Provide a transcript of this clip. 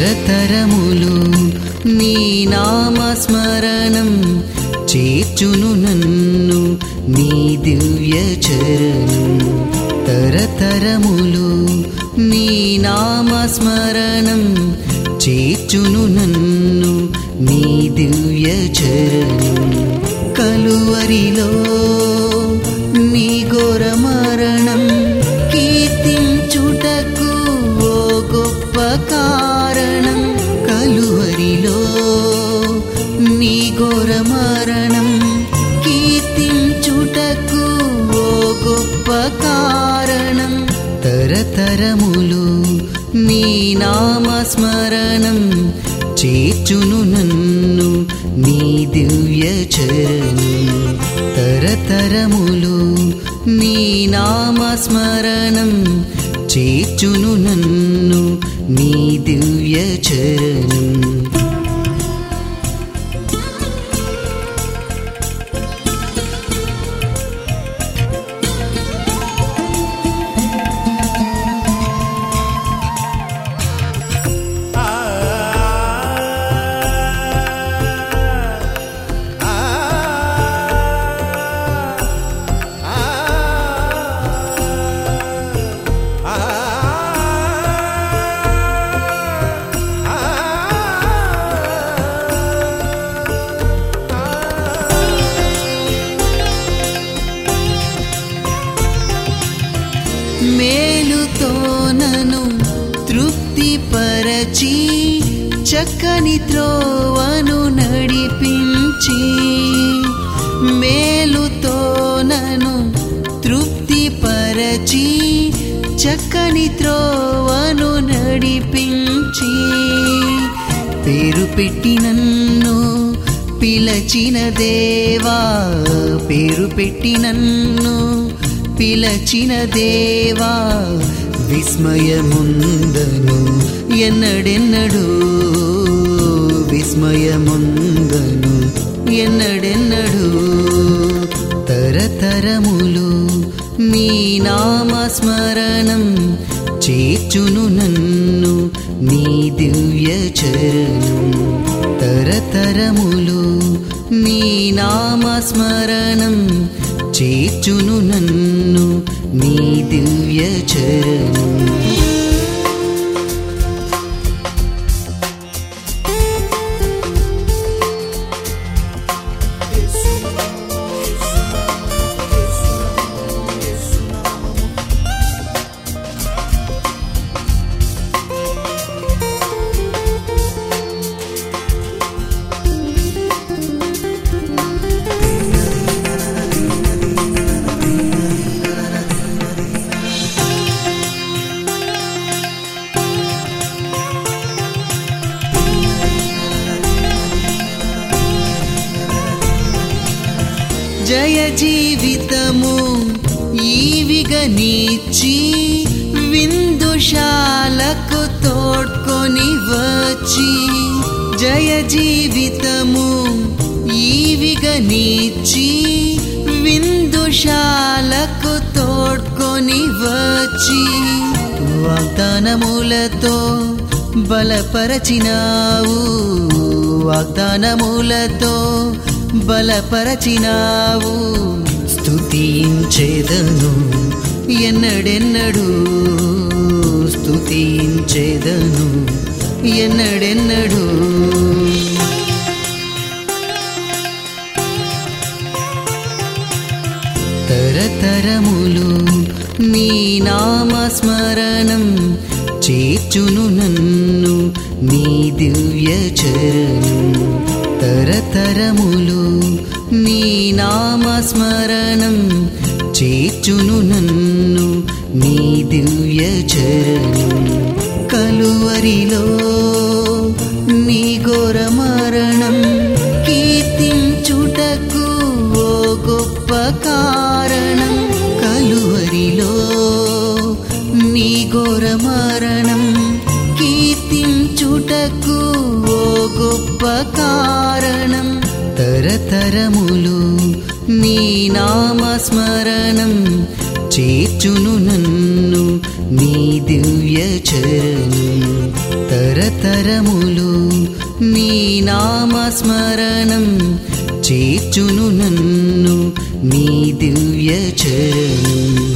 తరతరములు నీ నామస్మరణం చేర్చును నన్ను నీ దివ్య చరణం తరతరములు నీ నామస్మరణం చేర్చును నన్ను నీ దివ్య చరణం కలువరిలో నీ ఘోర మరణం కీర్తించుటకు ఓ గొప్ప కారణం కలువరిలో నీ ఘోర మరణం కీర్తించుటకు ఓ గొప్ప కారణం తరతరములు నీ నామస్మరణం చేర్చును నన్ను నీ దివ్య చరణం తరతరములు నీ నామస్మరణం చేర్చును నన్ను నీ దివ్య చరణం మేలుతో నను తృప్తిపరచి చక్కని త్రోవను నడిపించి మేలుతో నను తృప్తిపరచి చక్కని త్రోవను నడిపించి పేరు పెట్టి నన్ను పిలచిన దేవా పేరు పెట్టి నన్ను పిలచిన దేవా విస్మయముందను ఎన్నడెన్నడు విస్మయముందను ఎన్నడెన్నడు తరతరములు నీ నామస్మరణం చేర్చును నన్ను నీ దివ్య చరణం తరతరములు నీ నామస్మరణం చేర్చును నన్ను నీ దివ్య చరణం జయ జీవితము ఈవిగ నీచి విందుశాలకు తోడ్కొని వచ్చి జయ జీవితము ఈవిగ నీచి విందుశాలకు తోడ్కొని వచ్చి వాగ్దానములతో బలపరచినావు వాగ్దానములతో బలపరచినావు స్తుతించేదను ఎన్నడెన్నడు స్తుతించేదను ఎన్నడెన్నడు తరతరములు నీ నామస్మరణం చేర్చును నన్ను నీ దివ్య చరణం తరతరములు నీ నామస్మరణం చేర్చును నన్ను నీ దివ్య చరణం కలువరిలో నీ ఘోర మరణం కీర్తించుటకు ఓ గొప్ప కారణం కలువరిలో నీ ఘోర మరణం కీర్తించుటకు ఓ గొప్ప కారణం తరతరములు నీ నామస్మరణం చేర్చును నన్ను నీ దివ్య చరణం తరతర తరతరములు నీ నామస్మరణం చేర్చును నన్ను నీ దివ్య చరణం